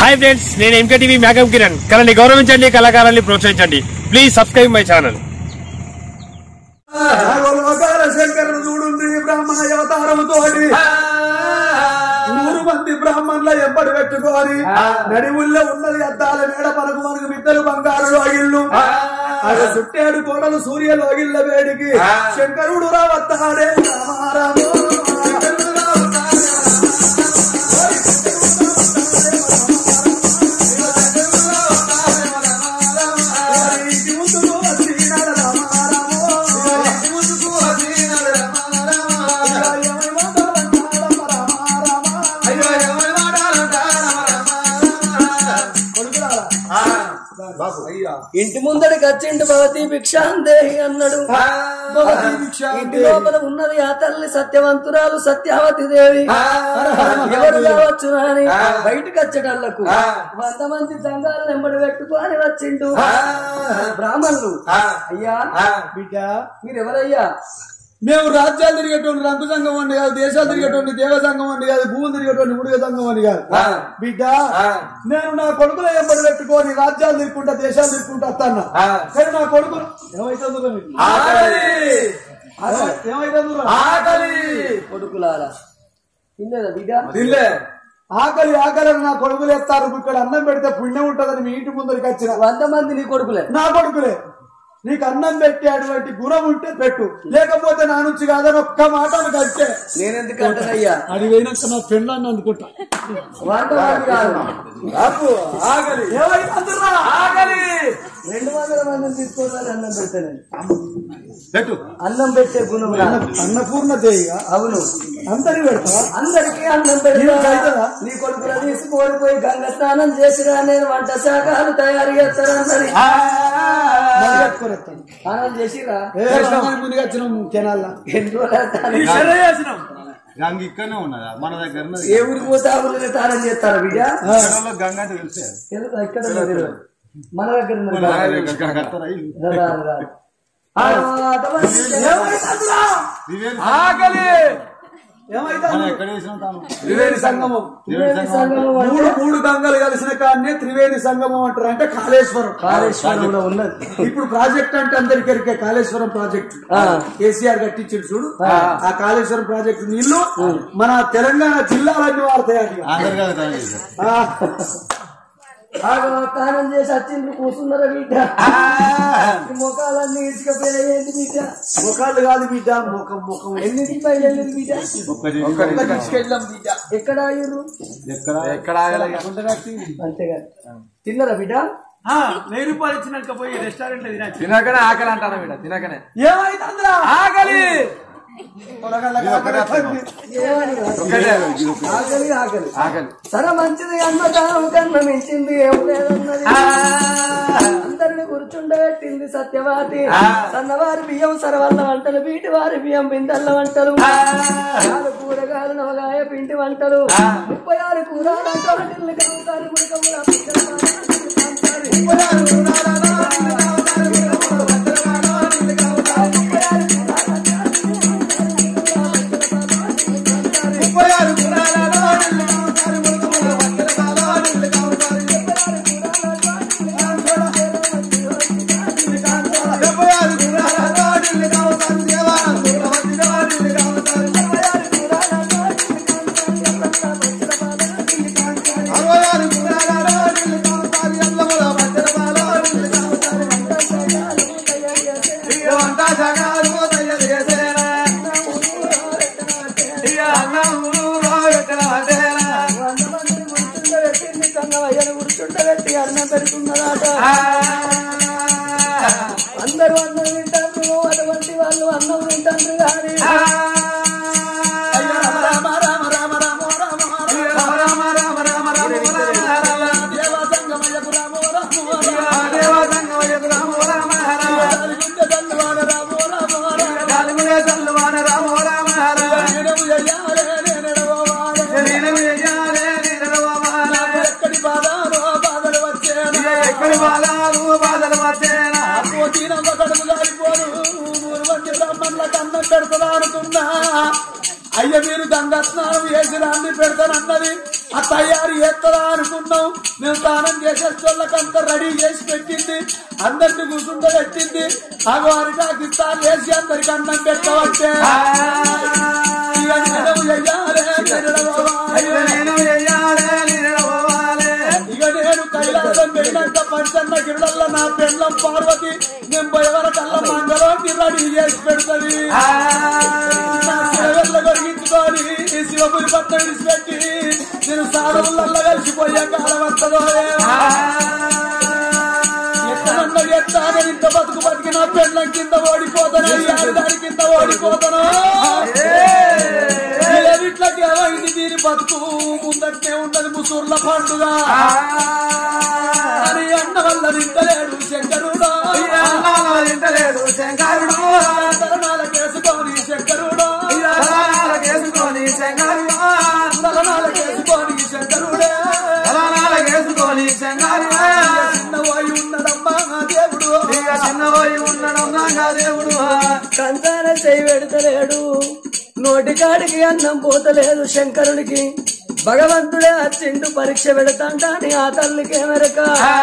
Hi friends నేను MK TV makeup Kiran కళని గౌరవించండి కళాకారాన్ని ప్రోత్సహించండి ప్లీజ్ సబ్స్క్రైబ్ మై ఛానల్ లోకాల శంకరుడు చూడుంది బ్రాహ్మణ అవతారముతో నూరు మంది బ్రాహ్మణుల ఎంబడి పెట్టుకోని నడివుల్లో ఉన్నది అద్దాల మేడ మనకు మనకు మిద్దలు బంగారు లోగిళ్ళు అక్కడ చుట్టేడు కోడలు సూర్య లోగిళ్ళ వేడికి శంకరుడు రావత్తాడే రామారాము శంకరుడు రావత్తాడే ఇంటి ముందుకు వచ్చినాడు రామారాము ఇంటి ముందుకు వచ్చినాడు రామారాము అయ్యో ఎవరి ఇంటి ముందడికి వచ్చిండు భవతి భిక్షాందేహి అన్నాడు భవతి భిక్షాందేహి. ఇంటి లోపల ఉన్నది ఆ తల్లి సత్యవంతురాలు సత్యావతి దేవి ఎవరు కావచ్చు అని బయటకు వచ్చేటళ్లకు వంద మంది సంఘాలను వెంబడి పెట్టుకొని వచ్చిండు బ్రాహ్మణులు అయ్యా బిడ్డ మీరు ఎవరయ్యా మేము రాజ్యాలు తిరిగేటువంటి రంగు సంఘం అని కాదు దేశాలు తిరిగేటువంటి దేవ సంఘం అని కాదు భూములు తిరిగేటువంటి ముడిగ సంఘం అని కాదు బిడ్డ నేను నా కొడుకుల ఎంబడి పెట్టుకొని రాజ్యాలు తిరుక్కుంటా దేశాలు తిరుక్కుంటా వస్తాను కానీ నా కొడుకులు ఏమైతుందో మీకు? ఏమైతుందో కొడుకులారా తిన్నదా బిడ్డ ఆకలి ఆకలి అని నా కొడుకులు ఎత్తారు ఇక్కడ అన్నం పెడితే పుణ్యం ఉంటదని మీ ఇంటి ముందరికి వచ్చిన వంద మంది నీ కొడుకులే నా కొడుకులే నీకు అన్నం పెట్టి అటువంటి గుణం ఉంటే పెట్టు లేకపోతే నా నుంచి కాదని ఒక్క మాట కంటే నేనెందుకు అంటానయ్యా అది పోయినాక నా పెళ్ళాన్ని అందుకుంటా వంద మంది కాదు అప్పు ఆకలి ఏమైందంటున్నా? ఆకలి రెండు వందల మందిని తీసుకోవాలి అన్నం పెడతానండి పెట్టు అన్నం పెట్టే గుణం రాదు. అన్నపూర్ణ దేవిగా అవును అందరి పెడతా అందరికీ అన్నం నీకు పెడతా అవుతుందా? నీ కొడుకుల తీసుకొని పోయి గంగ స్నానం చేసిరా నేను వంట శాఖలు తయారు చేస్తానన్నది స్నానం చేసిరా ముందుగా వచ్చిన కెనాల్లా ఎన్ని రోజులు అవుతాను? గంగ ఇక్కడనే ఉన్నదా మన దగ్గర ఉన్నది. ఏ ఊరికి పోతే ఆ ఊరిలో స్నానం చేస్తారు బిడ్డ ఎక్కడో గంగ అంటే తెలిసే తెలుసా? ఇక్కడ ఉన్నది తెలియదు. మన దగ్గర ఉన్నది మన కాదు. దగ్గర ఇక్కడ కడతారా ఇల్లు? రా, రా, రా. ఆ, అటువంటి త్రివేణి ఆకలి మనం ఏమైంది ఎక్కడ వేసినాం తాను త్రివేణి సంగమం త్రివేణి సంగమం సంఘం అంటే మూడు మూడు గంగలు కలిసిన కాన్నే త్రివేణి సంగమం అంటారు అంటే కాళేశ్వరం కాళేశ్వరంలో ఉన్నది ఇప్పుడు ప్రాజెక్ట్ అంటే అందరికి ఎరికే కాళేశ్వరం ప్రాజెక్ట్ ఆ. కేసీఆర్ కట్టించాడు చూడు ఆ కాళేశ్వరం ప్రాజెక్ట్ నీళ్లు మన తెలంగాణ జిల్లాలన్నీ వాడతాయి అది అందరు కదా తాను చేశారు. ఆ, ఆగో స్నానం చేసి వచ్చిండ్రు కూర్చున్నారా బిడ్డ ఈ ముఖాలన్నీ ఇసుకపోయినాయి ఏంటి బిడ్డ ముఖాలు కాదు బిడ్డ ముఖం ముఖం ఎన్నింటికి బయలుదేరింది బిడ్డ ఒక్క చేతి తీసుకెళ్ళాం బిడ్డ ఎక్కడ ఆగిర్రు ఎక్కడ అంతేగా తిన్నారా బిడ్డ వెయ్యి రూపాయలు ఇచ్చినాక పోయి రెస్టారెంట్ తినచ్చు తినకనే ఆకలి అంటాను వీడ తినకనే ఏమైంది అందరూ ఆకలి పొలగళ్ళకి ఆకలి వస్తుంది. ఏమని కాదు. ఒక్కటే ఆకలి ఆకలి ఆకలి సరే మంచిది అన్నదానం కన్నా మించింది ఏం లేదన్నది అందరిని కూర్చుండబెట్టింది సత్యవాతి సన్నవారి బియ్యం సరవల్ల వంటలు వీటి వారి బియ్యం బిందల్ల వంటలు ఆరు కూరగాయలు నవగాయ పిండి వంటలు ముప్పై ఆరు కూరలు అంటారు కలుగుతారు ముడకముల పిక్కల కావాలి, కాంతారు. ముప్పై ఆరు కూరలు అంటారు, వందమంది కూర్చుండబెట్టింది కన్నవయ్యను కూర్చుండబెట్టి అన్నం పెడుతున్నదాట అందరూ అన్నం తింటారు అటువంటి వాళ్ళు అన్నం తింటారు కానీ రామ రామ రామ రామ రామ రామ రామ దేవ సంగమయ్యకు రామో రామో రామ గుండె తల్లువాడ రామో రామో రామ నిడము చెయ్యాలే నేనడవాలే. ఎక్కడి బాధాలో బాధలు వచ్చేనా అబ్బో తీనమ్మ కడుపు కాలిపోను ఊరు వంటి బ్రాహ్మణుల కన్నం పెడతాను అనుకున్నా అయ్య మీరు గంగా స్నానం చేసి రాండి పెడతానన్నది ఆ తయారు చేస్తారా అనుకున్నాం మేము స్నానం చేసే చోళ్ళకంతా రెడీ చేసి పెట్టింది అందరిని కూర్చుండబెట్టింది అగవారికి పాకిస్తాన్ వేసి అందరికి అన్నం పెట్టవచ్చే ఇక నేను చెయ్యాలే, నిలబడాలి. ఇక నేను కైలాసం వెళ్ళినాక పంచన్న గిరిడల్ల నా పెళ్ళం పార్వతి నేను భయవరకల్లా మంగళవాటి రెడీ చేసి పెడుతుంది నా సేవల్లో కలిగించుకొని ఈ శివపురి పట్ల విడిచిపెట్టి నేను సాధవులల్లో కలిసిపోయే కాలం వస్తుందో ఎక్కడన్నా ఎత్తాను ఇంత బతుకు బతికి నా పెళ్ళం కింద ఓడిపోతాను దాని కింద ఓడిపోతాను ఇట్లకి ఏమైంది దీని బతుకు ముందట్నే ఉన్నది ముసూర్ల పండుగ అని అన్న వల్ల నింటలేడు శంకరుడు తరణాల కేసుకొని శంకరుడు తరణాల కేసుకొని శంకరుడే చిన్న పోయి ఉన్నడమ్మా నా దేవుడు కంచాన చేయి పెడతలేడు నోటికాడికి అన్నం పోతలేదు శంకరుడికి భగవంతుడే అచ్చిండు పరీక్ష పెడతాంటాని ఆ తల్లికి మెరక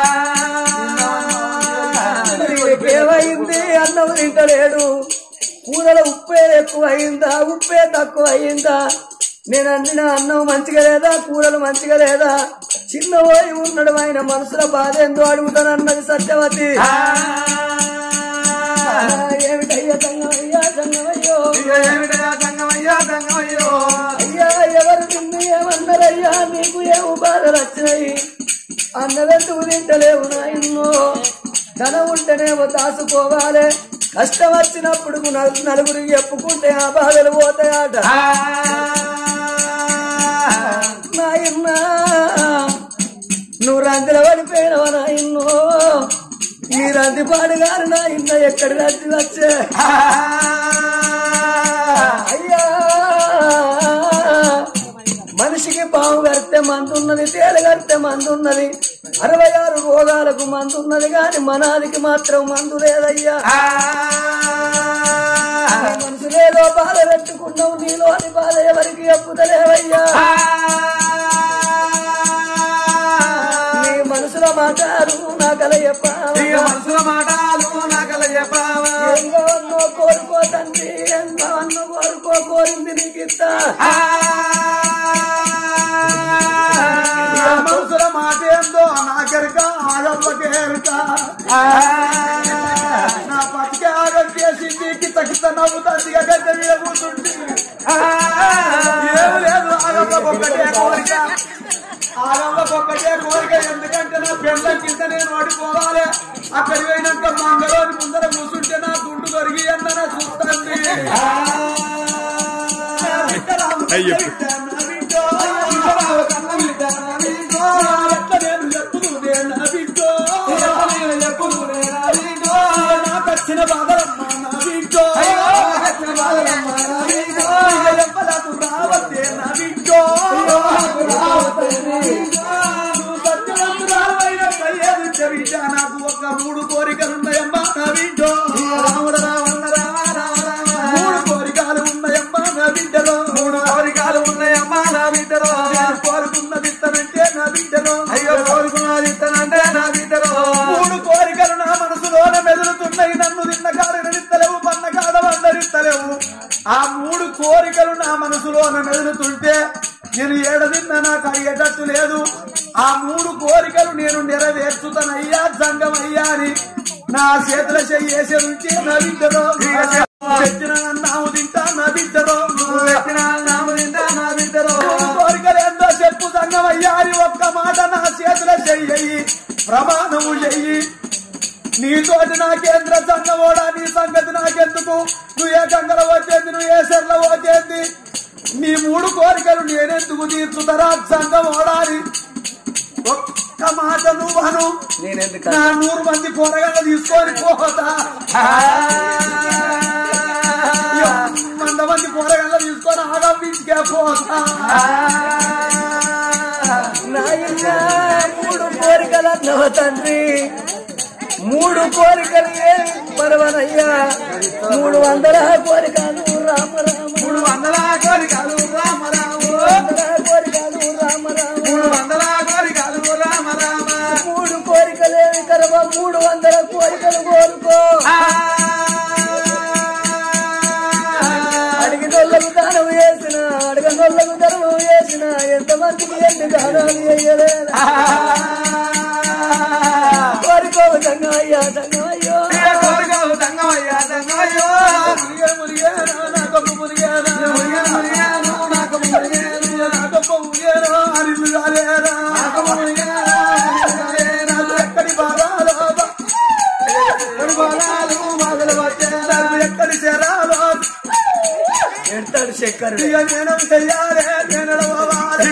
ఏమైంది అన్నం తింటలేడు కూరల ఉప్పే ఎక్కువ అయిందా ఉప్పే తక్కువ అయిందా నేను అందిన అన్నం మంచిగా లేదా కూరలు మంచిగా లేదా చిన్న పోయి ఉన్నాడు ఆయన మనసులో బాధ ఎంతో అడుగుతానన్నది సత్యవతి ఏమిటయ్యా సంగమయ్యా సంగమయ్యో అయ్యా ఎవరు నిన్ను ఏమన్నారయ్యా నీకు ఏమో బాధలు వచ్చినాయి అన్నదెందుకు తింటలేవు నాయన్నో ధనం ఉంటేనేమో దాచుకోవాలి కష్టం వచ్చినప్పుడు నలు- నలుగురికి చెప్పుకుంటే ఆ బాధలు పోతాయట నాయన్నా నువ్వు రందిల పడిపోయినవా నాయన్నో నీ రంది పాడుగారు నాయన్న ఎక్కడి రంది వచ్చే అయ్యా మనిషికి పాము కడితే మందు ఉన్నది తేలు కడితే మందు ఉన్నది అరవై ఆరు రోగాలకు మందు ఉన్నది కాని మనాదికి మాత్రం మందు లేదయ్యా నీ మనసులేదో బాధ పెట్టుకున్నావు నీలోని బాధ ఎవరికి చెప్పుతలేవయ్యా నీ మనసులో మాట్లాడు నా కల చెప్పావా ఎంగవన్నో కోరుకో తండ్రి ఎంగవన్నో కోరుకో కోరింది నీకు ఇస్తా మనసుల మాట ఏందో నాకెరక ఆగమ్మకేరక నా పతికి ఆగం చేసింది కిత కిత నవ్వుతుంది గడ్డ మీద కూర్చుంది ఏమి లేదు ఆగమ్మ ఒక్కటే కోరిక ఆగమ్మ ఒక్కటే కోరిక ఎందుకంటే నా పెళ్ళ కింద నేను ఓడిపోవాలి అక్కడికి పోయినాక మంగళవారి ముందర కూర్చుంటే నా గుండు దొరికి అన్న చూస్తుంది అయ్యో. వచ్చిన బాధలమ్మా నా బిడ్డో ఎవ్వలకు రావద్దే నా బిడ్డో నువ్వు సత్యవంతురాలైన కయ్యేది చెవిట నాకు ఒక మూడు కోరికలున్నాయమ్మా నా బిడ్డో రాముడు రావణ రామ రామ రామ మూడు కోరికలు ఉన్నాయమ్మా నా బిడ్డలో మూడు కోరికలు ఉన్నాయమ్మా నా బిడ్డలో నేను కోరుకున్న విత్తనంటే నా బిడ్డలో అయ్యో కోరుకున్న విత్తనంటే నా బిడ్డలో మూడు కోరికలు నా మనసులోన మెదులుతున్నాయి నన్ను తిన్న కాడనిస్తలేవు పన్న కాడ వందరిస్తలేవు ఆ మూడు కోరికలు నా మనసులోన మెదులుతుంటే నేను ఏడదిన్న నాకు అయ్యేటట్టు లేదు ఆ మూడు కోరికలు నేను నెరవేర్చుతానయ్యా జంగమయ్యా అని నా చేతుల చెయ్యేసే నుంచి నా బిడ్డలో పెట్టిన నాము తింటా నా బిడ్డలో పెట్టిన నాము తింటా నా బిడ్డలో కోరికలు ఎంతో చెప్పు సంగమయ్యా అని ఒక్క మాట నా చేతుల చెయ్యి ప్రమాణము చెయ్యి నీతోటి నా కేంద్ర సంఘమోడా నీ సంగతి నాకెందుకు నువ్వు ఏ గంగల వచ్చేది నువ్వు ఏ సెర్ల వచ్చేది నీ మూడు కోరికలు నేనెందుకు తీర్చుతారా సంఘమోడా అని ఒక్క మాట నువ్వను నేనెందుకు నా నూరు మంది కూరగాయలు తీసుకొని పోతా వంద మంది కూరగాయలు తీసుకొని ఆగం బీచ్కే పోతా నాయన మూడు కోరికలు అన్నవ తండ్రి మూడు కోరికలు ఏమి పర్వనయ్యా మూడు వందల కోరికలు రామ రామ మూడు వందల కోరికలు రామ రాము వందల కోరికలు రామ రామ మూడు వందల కోరికలు కోరుకో అడిగినోళ్ళకు దానం చేసిన అడగనోళ్ళకు ధర్మం చేసిన ఎంతమందికి ఎన్ని దానాలు చేయలేదు కోరికో సంగమయ్యా సంగమయ్యో మురిగే మురిగేనా, నా కొమ్ము మురిగేనా, నా కొమ్ము మురిగేనా, నా కొమ్ము మురిగేనా, అరిల్లు కాలేరా. నాకు ఎక్కడి బాధాలో బా- ఎక్కడి బాధాలు మొదలు వచ్చేదారు, ఎక్కడి చేరాలో ఎడతాడు శంకర్ ఇక నేను చెయ్యాలే, నేను ఎడవాలి.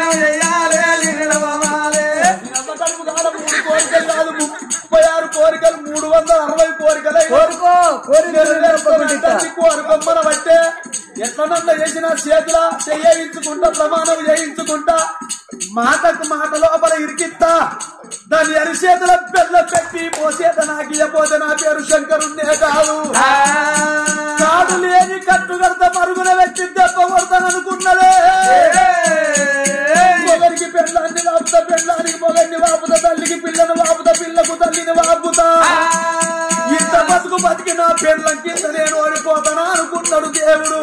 అమ్మకడుపు కాడ మూడు కోరికలు కాదు, ముప్పై ఆరు కోరికలు మూడు వందల అరవై కోరికలు కోరుకో కోరిక కొమ్మన బట్టే ఎట్లనన్న చేసిన చేతుల చేయించుకుంటా ప్రమాణం చేయించుకుంటా మాటకు మాట లోపల ఇరికిత్తా దాని అరిచేతుల బెల్ల పెట్టి పోసేత నాకు ఇయ్యపోతే నా పేరు శంకరుణ్ణే కాదు కాడు లేని కట్టు కడత మరుగున పెట్టి దెబ్బ కొడతాననుకున్నదే మొగరికి పెళ్ళాన్ని వాపుతా పెళ్ళానికి మొగన్ని వాపుతా తల్లికి పిల్లను వాపుతా పిల్లకు తల్లిని వాపుతా ఇంత బతుకు బతికి నా పెళ్ళం కింద నేను ఓడిపోతానా అనుకున్నాడు దేవుడు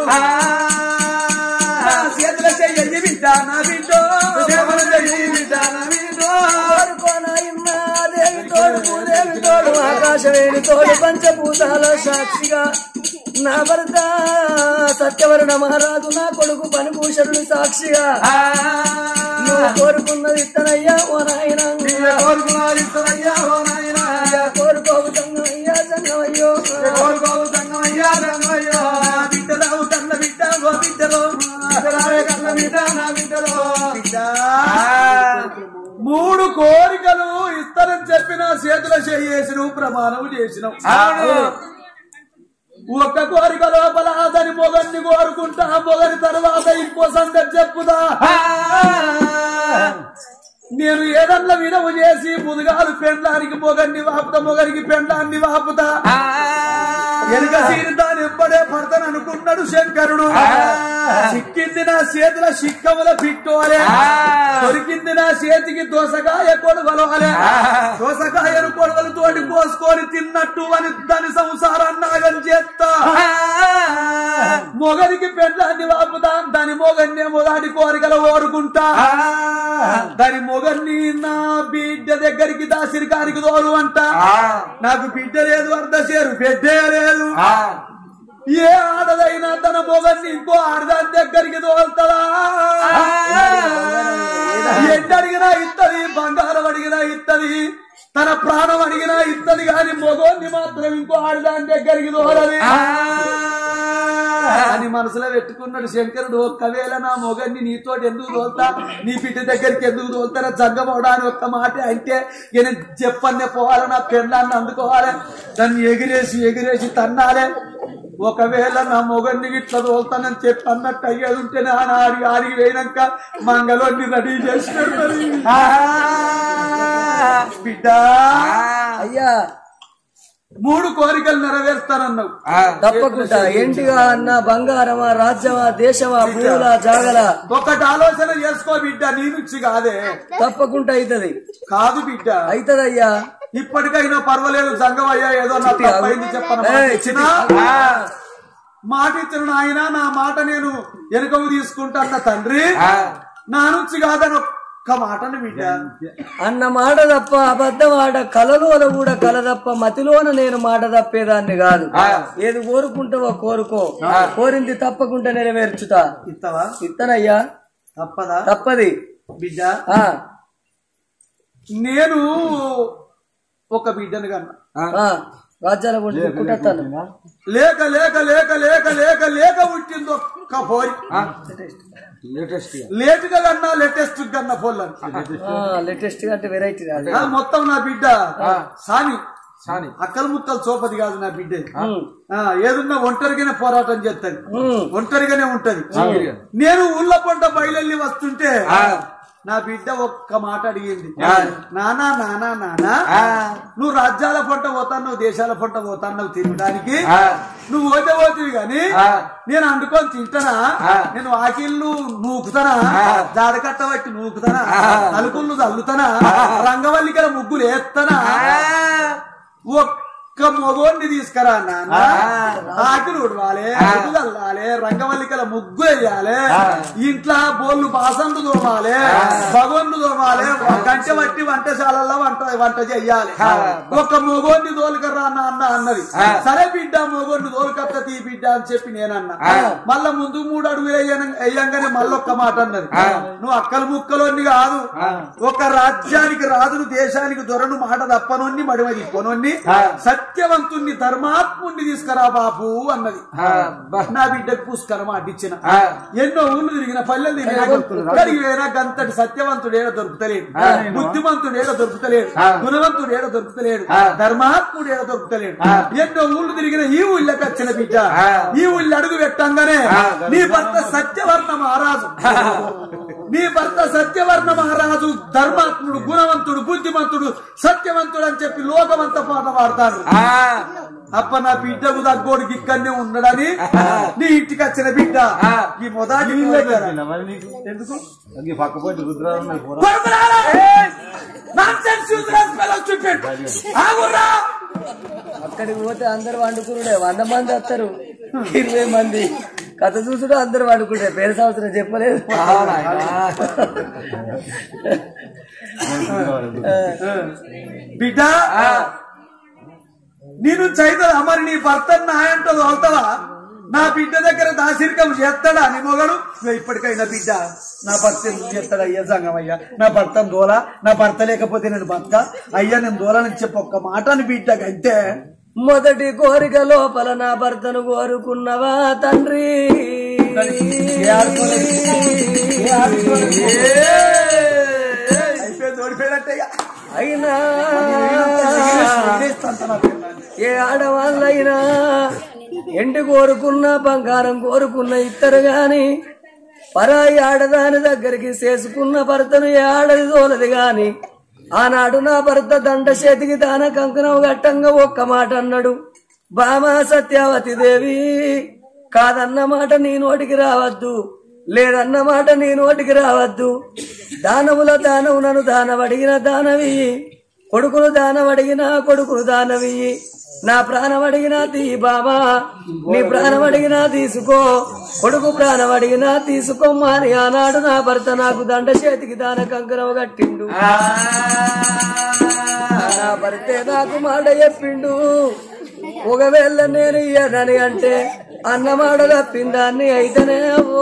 నా చేతుల చెయ్యి బిడ్డ నా బిడ్డో దేవుడు చెయ్యి బిడ్డ నా బిడ్డో కోరుకో నాయనా దేవి తోడు భూదేవి తోడు ఆకాశవేణి తోడు పంచభూతాల సాక్షిగా నా భర్త సత్యవరణ మహారాజు నా కొడుకు పనిభూషణుడు సాక్షిగా నువ్వు కోరుకున్నది ఇత్తనయ్యా ఓ నాయన కోరుకున్నాడు ఇస్తానయ్యా ఓ నాయనా కోరుకోవు సంగమయ్యా సంగమయ్యో కోరుకోవు సంగమయ్యా రంగయ్యా బిడ్డరావు కన్న బిడ్డ ఓ బిడ్డలో బిడ్డరావే కన్న బిడ్డ నా బిడ్డలో బిడ్డ మూడు కోరికలు ఇస్తానని చెప్పిన చేతుల చేసి నువ్వు ప్రమాణం చేసినావు ఒక్క కోరిక లోపల దాని మొగన్ని కోరుకుంటా మొగని తర్వాత ఇంకో సంగతి చెప్పుదా నేను ఏదన్నా విడవు చేసి ముదుగాలు పెండ్లానికి మొగన్ని వాపుతా మొగనికి పెండ్లాన్ని వాపుతా వెనుక సీని దాని ఎప్పుడే పడతాను అనుకున్నాడు శంకరుడు చిక్కింది నా చేతుల శిక్కముల పిట్టోలే దొరికింది నా చేతికి దోసకాయ కొడవలవాలే దోసకాయను కొడవలు తోటి పోసుకొని తిన్నట్టు అని దాని సంసారాన్ని నాగం చేస్తా మొగనికి పెళ్ళాన్ని వాపుతా దాని మొగన్నే మొదటి కోరికలు ఓరుకుంటా దాని మొగన్ని నా బిడ్డ దగ్గరికి దాసిరికానికి తోలు అంట నాకు బిడ్డ లేదు అర్ధ చేరు బిడ్డే లేదు ఏ ఆడదైనా తన మొగన్ని ఇంకో ఆడదాని దగ్గరికి తోలుతుందా ఎండ అడిగినా ఇత్తది బంగారం అడిగినా ఇత్తది తన ప్రాణం అడిగినా ఇత్తది కాని మొగోన్ని మాత్రం ఇంకో ఆడదాని దగ్గరికి తోలది అని మనసులో పెట్టుకున్నాడు శంకరుడు ఒక్కవేళ నా మొగన్ని నీతోటి ఎందుకు తోలుతా నీ బిడ్డ దగ్గరికి ఎందుకు తోలుతారా జగ్గబోడా అని ఒక్క మాట అంటే ఇక నేను చెప్పన్నే పోవాలి నా పెళ్ళాన్ని అందుకోవాలి దాన్ని ఎగిరేసి ఎగిరేసి తన్నాలే ఒకవేళ నా మొగన్ని ఇట్లా తోలుతానని చెప్పి అన్నట్టు అయ్యేది ఉంటే నా ఆడి ఆడికి పోయినాక మంగళోని రెడీ చేసినాడు మరి. బిడ్డ అయ్యా మూడు కోరికలు నెరవేరుస్తానన్నావు తప్పకుండా ఏంటిగా అన్న బంగారమా రాజ్యమా దేశమా భూల జాగల ఒకటి ఆలోచన చేసుకో బిడ్డ నీ నుంచి కాదే తప్పకుండా అవుతుంది కాదు బిడ్డ అవుతుందయ్యా ఇప్పటికైనా పర్వాలేదు సంగమయ్యా ఏదో నా తప్పైంది చెప్పను ఏయ్, ఇచ్చినా మాట ఇచ్చిన నాయన నా మాట నేను వెనుకకు తీసుకుంటాన్న తండ్రి నా నుంచి కాదని ఒక్క మాటను బిడ్డ అన్న మాట తప్ప అబద్ధం ఆడ కలలోన కూడా కల తప్ప మతిలోన నేను మాట తప్పేదాన్ని కాదు ఏది కోరుకుంటావో కోరుకో కోరింది తప్పకుండా నెరవేర్చుతా ఇస్తావా ఇత్తనయ్యా తప్పదా తప్పది బిడ్డ ఆ, నేను ఒక బిడ్డను కన్నా ఆ, రాజ్యాల గుండి కుట్టేస్తాను లేక లేక లేక లేక లేక లేక పుట్టింది ఒక్క పోయి లేటెస్ట్ లేటుగా కన్నా లేటెస్ట్ కన్నా పోలని లేటెస్ట్ గా అంటే వెరైటీ రాదు ఆ మొత్తం నా బిడ్డ సాని సాని అక్కల ముక్కలు చోపది కాదు నా బిడ్డ ఉమ్, ఆ, ఏదున్నా ఒంటరిగానే పోరాటం చేస్తుంది ఉమ్, ఒంటరిగానే ఉంటది నేను ఊళ్ళ పంట బయలెళ్ళి వస్తుంటే నా బిడ్డ ఒక్క మాట అడిగింది నానా నానా నానా నువ్వు రాజ్యాల పొట్ట పోతాను దేశాల పొట్ట పోతాను తినడానికి నువ్వు పోతే పోతివి గాని నేను అండుకొని తింటానా నేను వాకిళ్ళు నూకుతానా జాడకట్ట బట్టి నూకుతానా తలుపులు చల్లుతానా రంగవల్లికల ముగ్గులు వేస్తానా ఒక్క మొగోడిని తీసుకురా నాన్న ఆకులు ఉడవాలి అడుగు చల్లాలి రంగవల్లికల ముగ్గు వేయాలి ఇంట్లో బోళ్ళు బాసన్లు తోమాలి భగవన్లు తోమాలి గంట బట్టి వంటశాలల్లో వంట వంట చెయ్యాలి ఒక్క మొగోడిని తోలుకరా నాన్న అన్నది సరే బిడ్డ మొగోడిని తోలుకత్త తీ బిడ్డ అని చెప్పి నేనన్నా మళ్ళా ముందు మూడు అడుగులు వేయన- వేయంగానే మళ్ళొక్క మాట అన్నది నువ్వు అక్కల ముక్కలోని కాదు ఒక రాజ్యానికి రాజును దేశానికి దొరను మాట తప్పనొన్ని మడిమ తిప్పనొన్ని సత్యవంతుణ్ణి ధర్మాత్ముణ్ణి తీసుకురా బాబు అన్నది నా బిడ్డకు పుష్కరం అడ్డించిన ఎన్నో ఊళ్ళు తిరిగిన పల్లెలు తిరిగిన ఇక్కడికి పోయినా గంతటి సత్యవంతుడు ఏడ దొరుకుతలేడు బుద్ధిమంతుడు ఏడ దొరుకుతలేడు గుణవంతుడు ఏడ దొరుకుతలేడు ధర్మాత్ముడు ఏడ దొరుకుతలేడు ఎన్నో ఊళ్ళు తిరిగిన ఈ ఊళ్ళకి వచ్చిన బిడ్డ ఈ ఊళ్ళో అడుగు పెట్టంగానే నీ భర్త సత్యవర్ణ మహారాజు నీ భర్త సత్యవర్ణ మహారాజు ధర్మాత్ముడు గుణవంతుడు బుద్ధిమంతుడు సత్యవంతుడు అని చెప్పి లోకమంతా పాట పాడతారు అప్ప నా బిడ్డకు తగ్గోడికి ఇక్కడనే ఉండడని నీ ఇంటికి వచ్చిన బిడ్డ ఈ మొదటి ఎందుకు పక్కపోతే రుద్రాలు కొడుకురాలా? Nonsense useless fellows stupid. ఆగుర్రా. అక్కడికి పోతే అందరు వండుకురుడే వంద మంది వస్తారు ఇరవై మంది కథ చూసుడు అందరు వండుకుంటే పేరు సంవత్సరం చెప్పలేదు బిడ్డ నేను చైతదా మరి నీ భర్త నాయంటో అవుతావా నా బిడ్డ దగ్గర దాశిరికం చేస్తాడా నీ మొగడు ఇగో ఇప్పటికైనా బిడ్డ నా భర్త ఎందుకు చేస్తాడు అయ్యా సంగం అయ్యా నా భర్త దోల నా భర్త లేకపోతే నేను బతక అయ్యా నేను దోలని చెప్పి ఒక్క మాట అని బిడ్డకి అంతే మొదటి కోరిక లోపల నా భర్తను కోరుకున్నవా తండ్రి అయిపోయింది ఓడిపోయినట్టే ఇక. అయినా వదిలేస్తాను నా పిల్లని. ఏ ఆడవాళ్ళైనా ఎండి కోరుకున్న బంగారం కోరుకున్న ఇద్దరు గాని పరాయి ఆడదాని దగ్గరికి చేసుకున్న భర్తను ఏ ఆడది తోలది గాని ఆనాడు నా భర్త దండ చేతికి దాన కంకణం గట్టంగా ఒక్క మాట అన్నాడు బామా సత్యావతి దేవి కాదన్న మాట నీ నోటికి రావద్దు లేదన్న మాట నీ నోటికి రావద్దు దానముల దానవు నన్ను దానవడిగిన దానవి కొడుకును దానం అడిగినా కొడుకును దానమియ్యి నా ప్రాణం అడిగినా తీ బాబా నీ ప్రాణం అడిగినా తీసుకో కొడుకు ప్రాణం అడిగినా తీసుకోమ్మా అని ఆనాడు నా భర్త నాకు దండ చేతికి దాన కంకణం కట్టిండు నా భర్తే నాకు మాట చెప్పిండు ఒకవేళ నేను ఇయ్యనని అంటే అన్నమాట తప్పిందాన్ని అయితేనే ఓ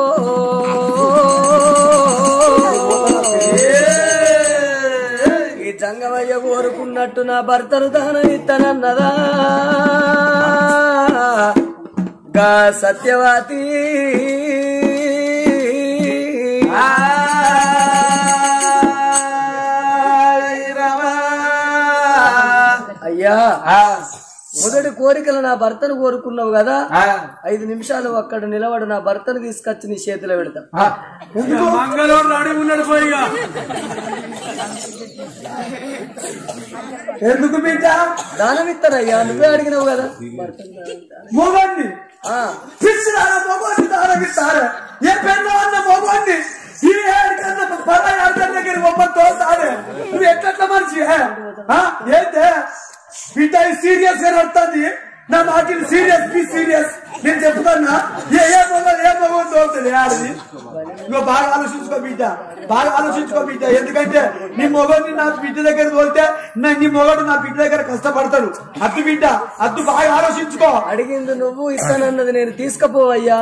ఈ జంగమయ్య కోరుకున్నట్టు నా భర్తను దానం ఇత్తనన్నదా గా సత్యవతి అయ్యా మొదటి కోరికలు నా భర్తను కోరుకున్నావు కదా ఐదు నిమిషాలు అక్కడ నిలబడు నా భర్తను తీసుకొచ్చి నీ చేతిలో పెడతా మంగళవాడు రెడీ ఉన్నాడు పోయిగా ఎందుకు బిడ్డ దానం ఇస్తానయ్యా నువ్వే అడిగినావు కదా మొగండి ఆ పిచ్చిదారా మొగోడిని దారగిస్తారా ఏ పెన్ను అన్న మొగోడిని ఈ ఏడికన్నా పరాయి అర్థం దగ్గర బొమ్మ తోస్తాడే నువ్వు ఎట్లట్ల మనిషి ఆ? ఏంటే బిడ్డ సీరియస్ గా నడుతుంది నా మాటలు సీరియస్ బి సీరియస్ నేను చెప్తున్నా ఏ ఏ మొగలు ఏ మొగలు తోలుతుంది ఆడది నువ్వు బాగా ఆలోచించుకో బిడ్డ బాగా ఆలోచించుకో బిడ్డ ఎందుకంటే నీ మొగడిని నా బిడ్డ దగ్గర తోలితే నా నీ మొగడు నా బిడ్డ దగ్గర కష్టపడతాడు అద్దు బిడ్డ అద్దు బాగా ఆలోచించుకో అడిగింది నువ్వు ఇస్తానన్నది నేను తీసుకపోవయ్యా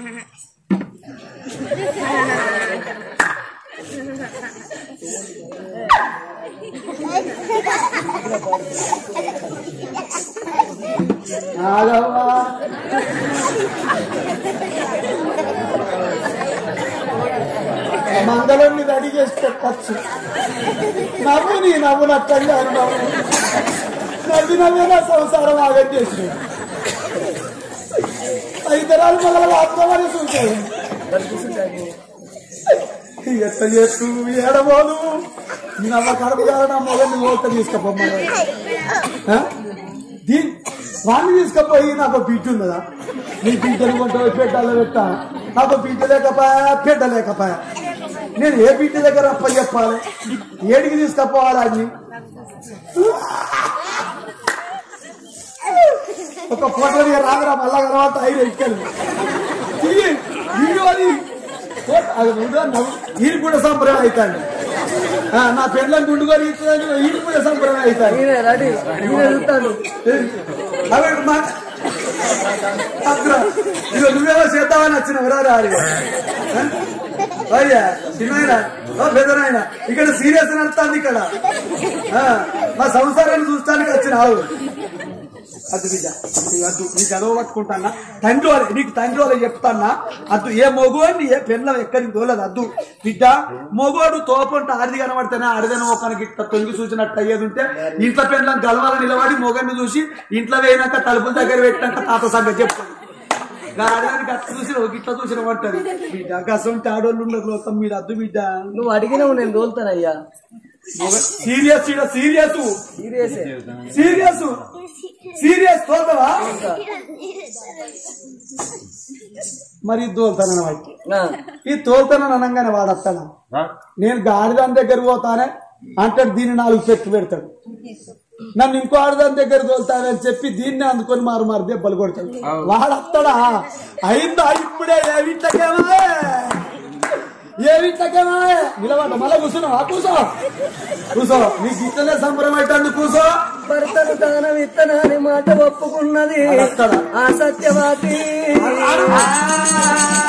ఆగవ్వా. మంగళంని రెడీ చేసి పెట్టచ్చు నవ్వు నీ నవ్వు నచ్చంగా నవ్వు నవ్వి నవ్వే నా సంసారం ఆగం చేసి ఐదరాలు మొదల ఆత్మని చూశాడు ఎట్ట చేస్తూ ఏడబోదు నవ్వ కడుపు కాదు మొగన్ని ఓట తీసుకపోమ్మని దీని వాడిని తీసుకపోయి నాకు పీచు ఉన్నదా నీ పీచలు కొంటావు పెట్టాలో పెట్టా నాకు పీచ లేకపోయా పెట్ట లేకపోయా నేను ఏ పీచ దగ్గర అప్ప చెప్పాలి ఏడికి తీసుకపోవాలి అని ఒక ఫోటో రాగరా మళ్ళా తర్వాత ఐదు ఎక్కాను తిరిగి వీడియో అది ఫోటో- అది ఉందా? నవ్వు- ఈయన కూడా సంప్రదాయం అవుతాను నా పెళ్ళని గుండుకొని ఇస్తున్నాను ఈయన కూడా సంప్రదాయం అవుతాను ఈయన రెడీ ఈయన చూస్తాడు అవి మా అక్కడ ఇదిగో నువ్వేమో చేద్దామని వచ్చిన రారి అయ్యా చిన్న పెద్దనాయన ఇక్కడ సీరియస్ నడుస్తుంది ఇక్కడ ఆ, మా సంసారాన్ని చూస్తానికి వచ్చిన ఆవు అద్దు బిడ్డ నీకు అద్దు నీ చదువు పట్టుకుంటానా తండ్రి వాళ్ళ నీకు తండ్రి వాళ్ళ చెప్తానా అద్దు ఏ మొగోడిని ఏ పెళ్ళం ఎక్కడికి తోలేదు అద్దు బిడ్డ మొగోడు తోపంటే ఆడిది కనబడితేనే ఆడిదైన ఒకరికి ఇట్లా తొంగి చూసినట్టు అయ్యేది ఉంటే ఇంట్లో పెళ్ళం గలవాల నిలబడి మొగన్ని చూసి ఇంట్లో వేయినాక తలుపుల దగ్గర పెట్టినాక తాత సంగతి చెప్తాడు గాడానికి అట్ట చూసిన ఒక ఇట్లా చూసిన పట్టది బిడ్డ కసం ఆడోళ్ళు ఉన్నారు లోకం మీద అద్దు బిడ్డ నువ్వు అడిగినావు నేను తోలుతానయ్యా సీరియస్ ఈడ సీరియస్ సీరియసే సీరియస్ సీరియస్ తోలుతావా మరి తోలుతానన్న వాడికి ఆ, ఈ తోలుతానని అనగానే వాడు వస్తాడా నేను గాడిదాని దగ్గర పోతానే అంటే దీన్ని నాలుగు పెట్టు పెడతాడు నన్ను ఇంకో ఆడదాని దగ్గర తోలుతానని చెప్పి దీన్ని అందుకొని మారు మారు దెబ్బలు కొడతాడు వాడు వస్తాడా అయిందా ఇప్పుడే ఏమిటకేమా ఏమిటకేమా నిలబడ్డ మళ్ళా కూర్చున్నావా కూర్చో కూర్చో నీకు ఇట్లనే సంబరం అయితే కూర్చో భర్తను దానం ఇత్తనాని మాట ఒప్పుకున్నది వస్తాడా ఆ సత్యవాతి ఆడు.